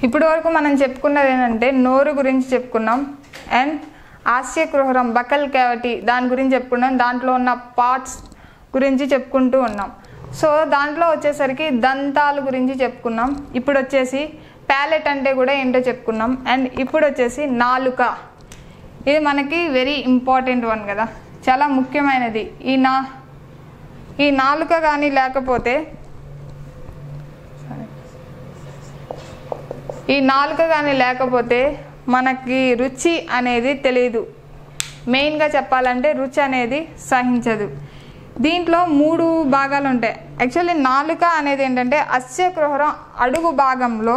ఇప్పటి వరకు మనం చెప్పుకున్నది ఏంటంటే నోరు గురించి చెప్పుకున్నాం అండ్ ఆస్యగృహరం బకల్ క్యావిటీ దాని గురించి చెప్పుకున్నాం దాంట్లో ఉన్న పార్ట్స్ గురించి చెప్పుకుంటూ ఉన్నాం సో దాంట్లో వచ్చేసరికి దంతాలు గురించి చెప్పుకున్నాం ఇప్పుడు వచ్చేసి ప్యాలెట్ అంటే కూడా ఏంటో చెప్పుకున్నాం అండ్ ఇప్పుడు వచ్చేసి నాలుక ఇది మనకి వెరీ ఇంపార్టెంట్ వన్ కదా చాలా ముఖ్యమైనది ఈ నా ఈ నాలుక కానీ లేకపోతే ఈ నాలుక కానీ లేకపోతే మనకి రుచి అనేది తెలియదు మెయిన్గా చెప్పాలంటే రుచి అనేది సహించదు దీంట్లో మూడు భాగాలు ఉంటాయి యాక్చువల్లీ నాలుక అనేది ఏంటంటే అస్యగృహరం అడుగు భాగంలో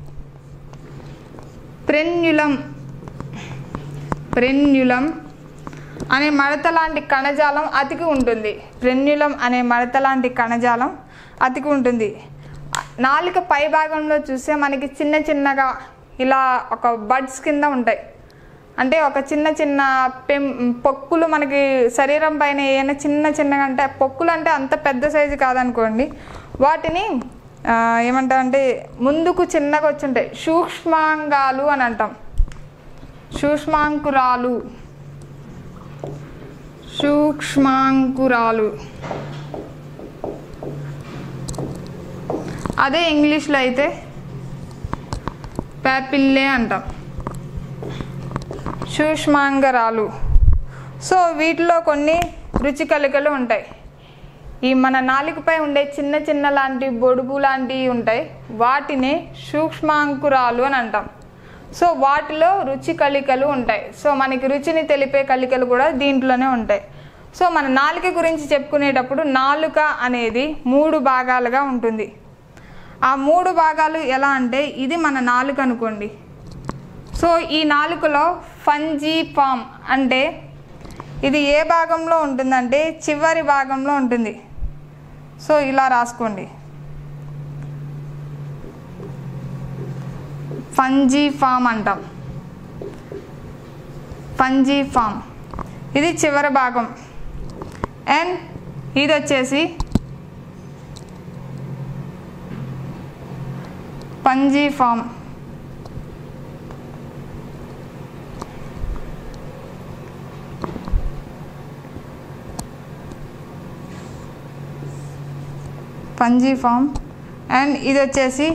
ప్రెన్యులం ప్రెన్యులం అనే మడత లాంటి కణజాలం అతికి ఉంటుంది ప్రెన్యులం అనే మడత లాంటి కణజాలం అతికి ఉంటుంది నాలుక పై భాగంలో చూస్తే మనకి చిన్న చిన్నగా ఇలా ఒక బడ్స్ కింద ఉంటాయి అంటే ఒక చిన్న చిన్న పెం పొక్కులు మనకి శరీరం పైన ఏమైనా చిన్న చిన్నగా అంటే పొక్కులు అంటే అంత పెద్ద సైజు కాదనుకోండి వాటిని ఆ, ఏమంటామంటే ముందుకు చిన్నగా వచ్చి ఉంటాయి సూక్ష్మాంగాలు అని అంటాం సూక్ష్మాంకురాలు సూక్ష్మాంకురాలు అదే ఇంగ్లీష్లో అయితే ప్యాపిల్లే అంటాం సూక్ష్మాంగరాలు సో వీటిలో కొన్ని రుచి కలికలు ఉంటాయి ఈ మన నాలుకపై ఉండే చిన్న చిన్న లాంటి బొడుగు లాంటివి ఉంటాయి వాటిని సూక్ష్మాంకురాలు అని అంటాం సో వాటిలో రుచి కలికలు ఉంటాయి సో మనకి రుచిని తెలిపే కలికలు కూడా దీంట్లోనే ఉంటాయి సో మన నాలుక గురించి చెప్పుకునేటప్పుడు నాలుక అనేది మూడు భాగాలుగా ఉంటుంది ఆ మూడు భాగాలు ఎలా అంటే ఇది మన నాలుక అనుకోండి సో ఈ నాలుకలో ఫంజీ ఫామ్ అంటే ఇది ఏ భాగంలో ఉంటుందంటే చివరి భాగంలో ఉంటుంది సో ఇలా రాసుకోండి ఫంజీ ఫామ్ అంటాం ఫంజీ ఫామ్ ఇది చివరి భాగం అండ్ ఇది వచ్చేసి పంజీ ఫామ్ పంజీ ఫామ్ అండ్ ఇది వచ్చేసి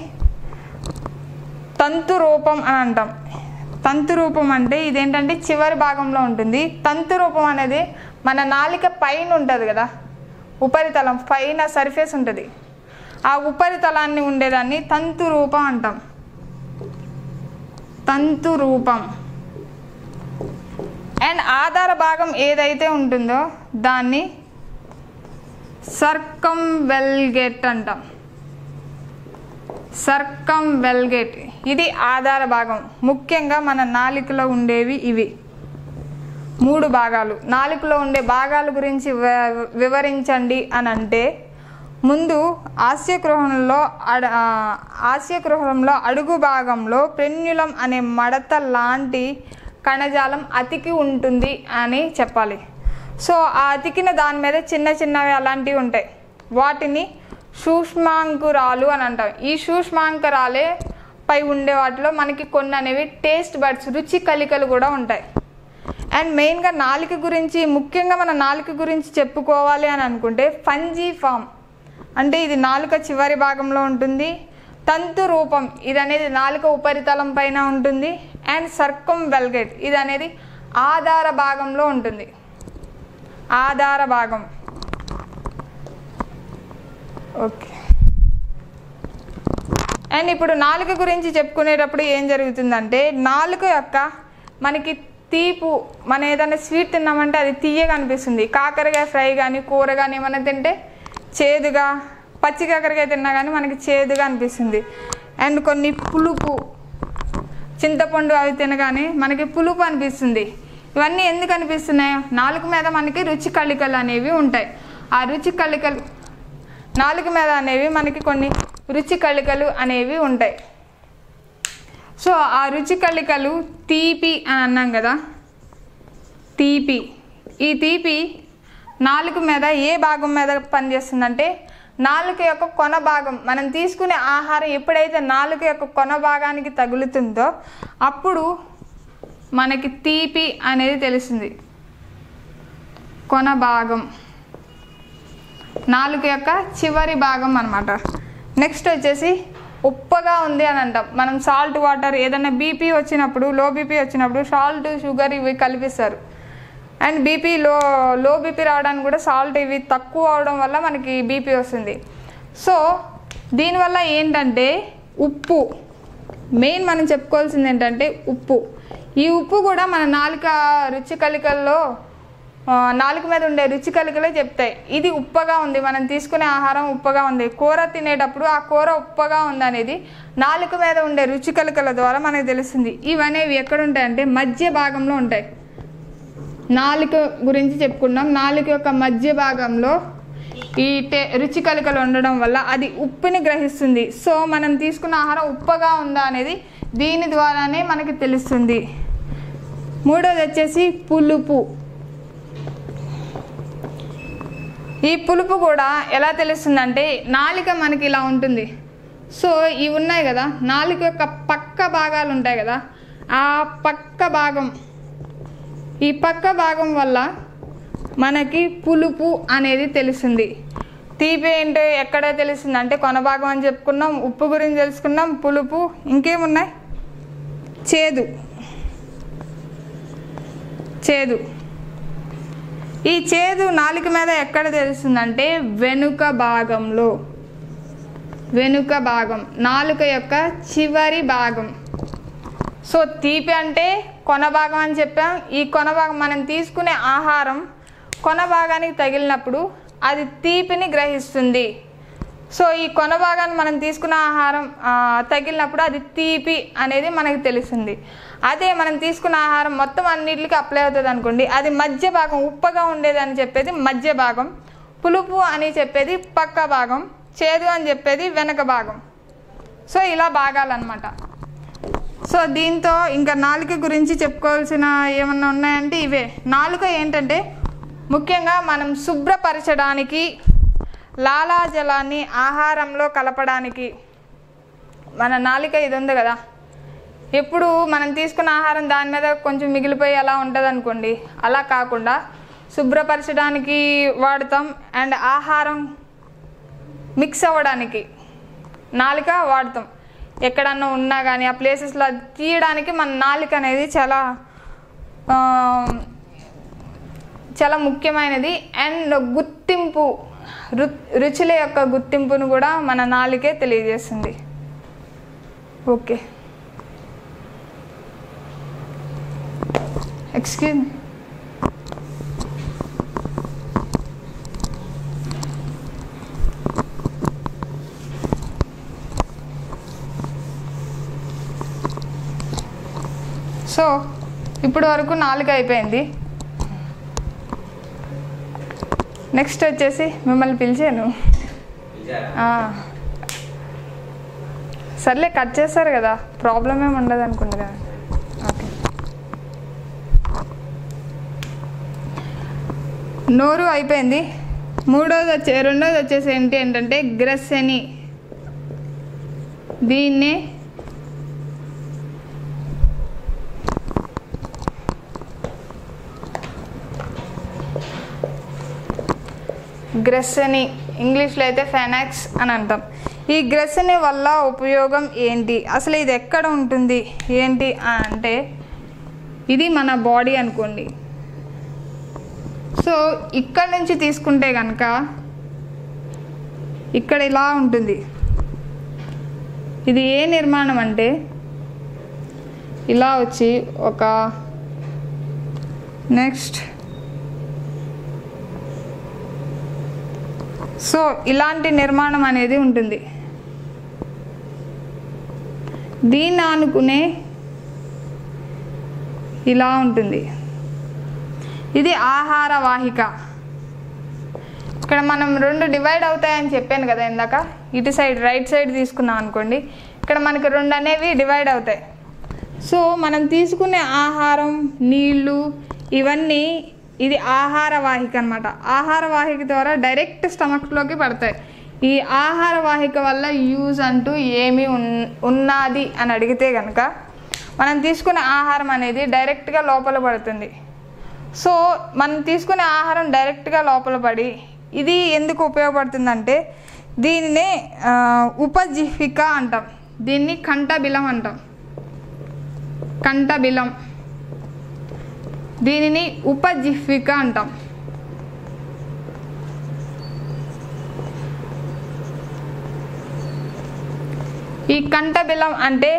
తంతు రూపం అని అంటాం తంతు రూపం అంటే ఇదేంటంటే చివరి భాగంలో ఉంటుంది తంతు రూపం అనేది మన నాలిక పైన ఉంటుంది కదా ఉపరితలం పైన సర్ఫేస్ ఉంటుంది ఆ ఉపరితలాన్ని ఉండేదాన్ని తంతు రూపం అంటాం తంతు రూపం అండ్ ఆధార భాగం ఏదైతే ఉంటుందో దాన్ని సర్కం వెల్గేట్ అంటాం సర్కం వెల్గేట్ ఇది ఆధార భాగం ముఖ్యంగా మన నాలికలో ఉండేవి ఇవి మూడు భాగాలు నాలుకలో ఉండే భాగాల గురించి వ- వివరించండి అని అంటే ముందు ఆస్యగృహంలో అడ ఆ, ఆస్యగృహంలో అడుగు భాగంలో పెన్యులం అనే మడత లాంటి కణజాలం అతికి ఉంటుంది అని చెప్పాలి సో ఆ అతికిన దాని మీద చిన్న చిన్నవి అలాంటివి ఉంటాయి వాటిని సూక్ష్మాంకురాలు అని అంటాం ఈ సూక్ష్మాంకురాలే పై ఉండే వాటిలో మనకి కొన్ని అనేవి టేస్ట్ బడ్స్ రుచి కలికలు కూడా ఉంటాయి అండ్ మెయిన్గా నాలుక గురించి ముఖ్యంగా మన నాలుక గురించి చెప్పుకోవాలి అని అనుకుంటే ఫంజీ ఫామ్ అంటే ఇది నాలుక చివరి భాగంలో ఉంటుంది తంతు రూపం ఇది అనేది నాలుక ఉపరితలం పైన ఉంటుంది అండ్ సర్కం వెల్గేట్ ఇది అనేది ఆధార భాగంలో ఉంటుంది ఆధార భాగం ఓకే అండ్ ఇప్పుడు నాలుక గురించి చెప్పుకునేటప్పుడు ఏం జరుగుతుందంటే నాలుక యొక్క మనకి తీపు మన ఏదైనా స్వీట్ తిన్నామంటే అది తీయగా అనిపిస్తుంది కాకరకాయ ఫ్రై కానీ కూర కానీ ఏమైనా తింటే చేదుగా పచ్చి కాకరకాయ తిన్నా కానీ మనకి చేదుగా అనిపిస్తుంది అండ్ కొన్ని పులుపు చింతపండు అవి తినగానే మనకి పులుపు అనిపిస్తుంది ఇవన్నీ ఎందుకు అనిపిస్తున్నాయి నాలుగు మీద మనకి రుచి కళికలు అనేవి ఉంటాయి ఆ రుచి కళికలు నాలుగు మీద అనేవి మనకి కొన్ని రుచి కళికలు అనేవి ఉంటాయి సో ఆ రుచి కళికలు తీపి అని అన్నాం కదా తీపి ఈ తీపి నాలుగు మీద ఏ భాగం మీద పనిచేస్తుందంటే నాలుక యొక్క కొన భాగం మనం తీసుకునే ఆహారం ఎప్పుడైతే నాలుక యొక్క కొన భాగానికి తగులుతుందో అప్పుడు మనకి తీపి అనేది తెలుస్తుంది కొన భాగం నాలుక యొక్క చివరి భాగం అనమాట నెక్స్ట్ వచ్చేసి ఉప్పగా ఉంది అని అంటాం మనం సాల్ట్ వాటర్ ఏదైనా బీపీ వచ్చినప్పుడు లో బీపీ వచ్చినప్పుడు సాల్ట్ షుగర్ ఇవి కలిపిస్తారు అండ్ బీపీ లో లో బీపీ రావడానికి కూడా సాల్ట్ ఇవి తక్కువ అవడం వల్ల మనకి బీపీ వస్తుంది సో దీనివల్ల ఏంటంటే ఉప్పు మెయిన్ మనం చెప్పుకోవాల్సింది ఏంటంటే ఉప్పు ఈ ఉప్పు కూడా మన నాలుక రుచి కలికల్లో ఆ, నాలుక మీద ఉండే రుచి కలికలే చెప్తాయి ఇది ఉప్పగా ఉంది మనం తీసుకునే ఆహారం ఉప్పగా ఉంది కూర తినేటప్పుడు ఆ కూర ఉప్పగా ఉంది అనేది నాలుక మీద ఉండే రుచి కలికల ద్వారా మనకు తెలుస్తుంది ఇవనేవి ఎక్కడ ఉంటాయంటే మధ్య భాగంలో ఉంటాయి నాలుక గురించి చెప్పుకున్నాం నాలుక యొక్క మధ్య భాగంలో ఈ టే రుచి కలికలు ఉండడం వల్ల అది ఉప్పుని గ్రహిస్తుంది సో మనం తీసుకున్న ఆహారం ఉప్పగా ఉందా అనేది దీని ద్వారానే మనకి తెలుస్తుంది మూడోది వచ్చేసి పులుపు ఈ పులుపు కూడా ఎలా తెలుస్తుందంటే నాలిక మనకి ఇలా ఉంటుంది సో ఇవి ఉన్నాయి కదా నాలుక యొక్క పక్క భాగాలు ఉంటాయి కదా ఆ పక్క భాగం ఈ పక్క భాగం వల్ల మనకి పులుపు అనేది తెలుస్తుంది తీపి ఏంటో ఎక్కడ తెలుస్తుంది అంటే కొన భాగం అని చెప్పుకున్నాం ఉప్పు గురించి తెలుసుకున్నాం పులుపు ఇంకేమున్నాయి చేదు చేదు ఈ చేదు నాలుక మీద ఎక్కడ తెలుస్తుందంటే వెనుక భాగంలో వెనుక భాగం నాలుక యొక్క చివరి భాగం సో తీపి అంటే కొన భాగం అని చెప్పాం ఈ కొన భాగం మనం తీసుకునే ఆహారం కొన భాగానికి తగిలినప్పుడు అది తీపిని గ్రహిస్తుంది సో ఈ కొన భాగాన్ని మనం తీసుకున్న ఆహారం ఆ, తగిలినప్పుడు అది తీపి అనేది మనకు తెలుస్తుంది అదే మనం తీసుకున్న ఆహారం మొత్తం అన్నిటికీ అప్లై అవుతుంది అనుకోండి అది మధ్య భాగం ఉప్పగా ఉండేది అని చెప్పేది మధ్య భాగం పులుపు అని చెప్పేది పక్క భాగం చేదు అని చెప్పేది వెనక భాగం సో ఇలా భాగాలన్నమాట సో దీంతో ఇంకా నాలుక గురించి చెప్పుకోవాల్సిన ఏమన్నా ఉన్నాయంటే ఇవే నాలుక ఏంటంటే ముఖ్యంగా మనం శుభ్రపరచడానికి లాలాజలాన్ని ఆహారంలో కలపడానికి మన నాలిక ఇది ఉంది కదా ఎప్పుడు మనం తీసుకున్న ఆహారం దాని మీద కొంచెం మిగిలిపోయి అలా ఉంటుంది అనుకోండి అలా కాకుండా శుభ్రపరచడానికి వాడతాం అండ్ ఆహారం మిక్స్ అవ్వడానికి నాలిక వాడతాం ఎక్కడన్నా ఉన్నా కానీ ఆ ప్లేసెస్లో అది తీయడానికి మన నాలిక అనేది చాలా ఆ, చాలా ముఖ్యమైనది అండ్ గుర్తింపు రు రుచుల యొక్క గుర్తింపును కూడా మన నాలికే తెలియజేస్తుంది ఓకే ఎక్స్క్యూజ్ మీ సో ఇప్పుడు వరకు నాలుగు అయిపోయింది నెక్స్ట్ వచ్చేసి మిమ్మల్ని పిలిచాను ఆ. సర్లే కట్ చేస్తారు కదా ప్రాబ్లం ఏమి ఉండదు అనుకుంటా కదా ఓకే నోరు అయిపోయింది మూడోది వచ్చే రెండోది వచ్చేసి ఏంటి ఏంటంటే గ్రస్సెని దీన్నే గ్రెస్సని ఇంగ్లీష్లో అయితే ఫెనాక్స్ అని అంటాం ఈ గ్రెస్సని వల్ల ఉపయోగం ఏంటి అసలు ఇది ఎక్కడ ఉంటుంది ఏంటి అని అంటే ఇది మన బాడీ అనుకోండి సో ఇక్కడ నుంచి తీసుకుంటే కనుక ఇక్కడ ఇలా ఉంటుంది ఇది ఏ నిర్మాణం అంటే ఇలా వచ్చి ఒక నెక్స్ట్ సో ఇలాంటి నిర్మాణం అనేది ఉంటుంది దీన్ని ఆనుకునే ఇలా ఉంటుంది ఇది ఆహార వాహిక ఇక్కడ మనం రెండు డివైడ్ అవుతాయని చెప్పాను కదా ఇందాక ఇటు సైడ్ రైట్ సైడ్ తీసుకున్నాం అనుకోండి ఇక్కడ మనకి రెండు అనేవి డివైడ్ అవుతాయి సో మనం తీసుకునే ఆహారం నీళ్ళు ఇవన్నీ ఇది ఆహార వాహిక అనమాట ఆహార వాహిక ద్వారా డైరెక్ట్ స్టమక్లోకి పడతాయి ఈ ఆహార వాహిక వల్ల యూజ్ అంటూ ఏమి ఉన్- ఉన్నది అని అడిగితే కనుక మనం తీసుకునే ఆహారం అనేది డైరెక్ట్గా లోపల పడుతుంది సో మనం తీసుకునే ఆహారం డైరెక్ట్గా లోపల పడి ఇది ఎందుకు ఉపయోగపడుతుందంటే దీనినే ఆ, ఉపజిహ్విక అంటాం దీన్ని కంఠబిలం అంటాం కంఠబిలం దీనిని ఉపజిహ్విక అంటాం ఈ కంఠబిలం అంటే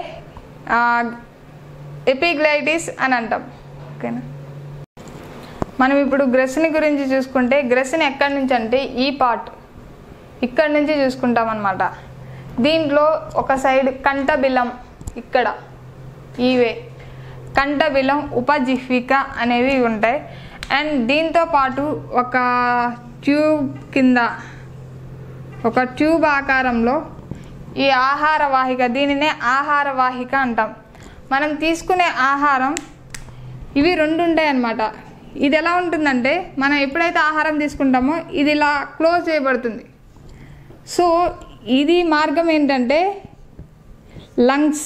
ఎపిగ్లైటిస్ అని అంటాం ఓకేనా మనం ఇప్పుడు గ్రెస్ని గురించి చూసుకుంటే గ్రెస్ని ఎక్కడి నుంచి అంటే ఈ పార్ట్ ఇక్కడ నుంచి చూసుకుంటాం అనమాట దీంట్లో ఒక సైడ్ కంఠబిలం ఇక్కడ ఈవే కంఠబిలం ఉపజిహ్విక అనేవి ఉంటాయి అండ్ దీంతో పాటు ఒక ట్యూబ్ కింద ఒక ట్యూబ్ ఆకారంలో ఈ ఆహార వాహిక దీనినే ఆహార వాహిక అంటాం మనం తీసుకునే ఆహారం ఇవి రెండు ఉంటాయి అన్నమాట ఇది ఎలా ఉంటుందంటే మనం ఎప్పుడైతే ఆహారం తీసుకుంటామో ఇది ఇలా క్లోజ్ చేయబడుతుంది సో ఇది మార్గం ఏంటంటే లంగ్స్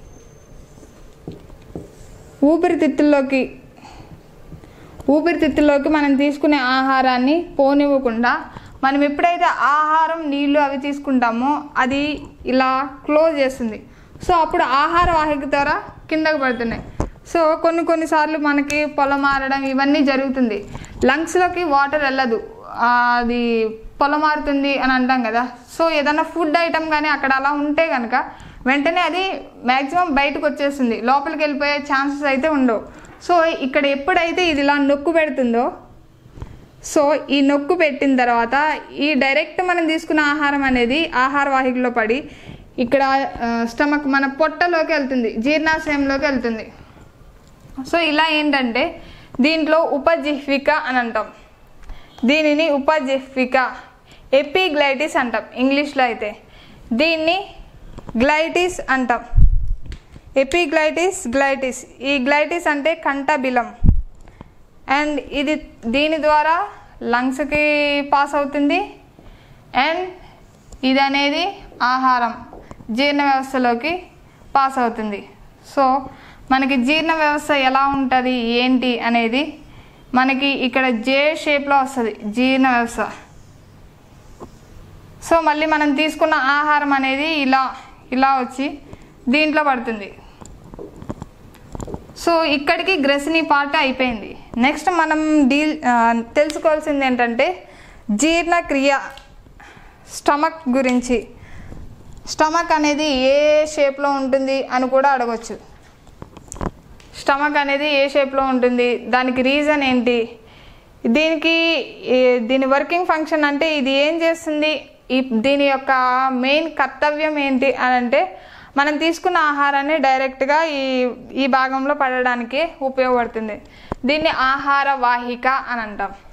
ఊపిరితిత్తుల్లోకి ఊపిరితిత్తుల్లోకి మనం తీసుకునే ఆహారాన్ని పోనివ్వకుండా మనం ఎప్పుడైతే ఆహారం నీళ్లు అవి తీసుకుంటామో అది ఇలా క్లోజ్ చేస్తుంది సో అప్పుడు ఆహార వాహిక ద్వారా కిందకు పడుతున్నాయి సో కొన్ని కొన్నిసార్లు మనకి పొలం మారడం ఇవన్నీ జరుగుతుంది లంగ్స్లోకి వాటర్ వెళ్ళదు ఆ, అది పొలం మారుతుంది అని అంటాం కదా సో ఏదైనా ఫుడ్ ఐటమ్ కానీ అక్కడ అలా ఉంటే కనుక వెంటనే అది మ్యాక్సిమం బయటకు వచ్చేస్తుంది లోపలికి వెళ్ళిపోయే ఛాన్సెస్ అయితే ఉండవు సో ఇక్కడ ఎప్పుడైతే ఇది ఇలా నొక్కు పెడుతుందో సో ఈ నొక్కు పెట్టిన తర్వాత ఈ డైరెక్ట్ మనం తీసుకున్న ఆహారం అనేది ఆహార వాహికలో పడి ఇక్కడ స్టమక్ మన పొట్టలోకి వెళ్తుంది జీర్ణాశయంలోకి వెళ్తుంది సో ఇలా ఏంటంటే దీంట్లో ఉపజిహ్విక అని అంటాం దీనిని ఉపజిహ్విక ఎపిగ్లైటిస్ అంటాం ఇంగ్లీష్లో అయితే దీన్ని గ్లైటిస్ అంటాం ఎపిగ్లైటిస్ గ్లైటిస్ ఈ గ్లైటిస్ అంటే కంఠబిలం అండ్ ఇది దీని ద్వారా లంగ్స్కి పాస్ అవుతుంది అండ్ ఇది అనేది ఆహారం జీర్ణ వ్యవస్థలోకి పాస్ అవుతుంది సో మనకి జీర్ణ వ్యవస్థ ఎలా ఉంటుంది ఏంటి అనేది మనకి ఇక్కడ జే షేప్లో వస్తుంది జీర్ణ వ్యవస్థ సో మళ్ళీ మనం తీసుకున్న ఆహారం అనేది ఇలా ఇలా వచ్చి దీంట్లో పడుతుంది సో ఇక్కడికి గ్రెసిని పార్ట్ అయిపోయింది నెక్స్ట్ మనం డీల్ ఆ, తెలుసుకోవాల్సింది ఏంటంటే జీర్ణక్రియ స్టమక్ గురించి స్టమక్ అనేది ఏ షేప్లో ఉంటుంది అని కూడా అడగచ్చు స్టమక్ అనేది ఏ షేప్లో ఉంటుంది దానికి రీజన్ ఏంటి దీనికి ఈ- దీని వర్కింగ్ ఫంక్షన్ అంటే ఇది ఏం చేస్తుంది ఈ దీని యొక్క మెయిన్ కర్తవ్యం ఏంటి అని అంటే మనం తీసుకున్న ఆహారాన్ని డైరెక్ట్గా ఈ ఈ భాగంలో పడడానికి ఉపయోగపడుతుంది దీన్ని ఆహార వాహిక అని అంటాం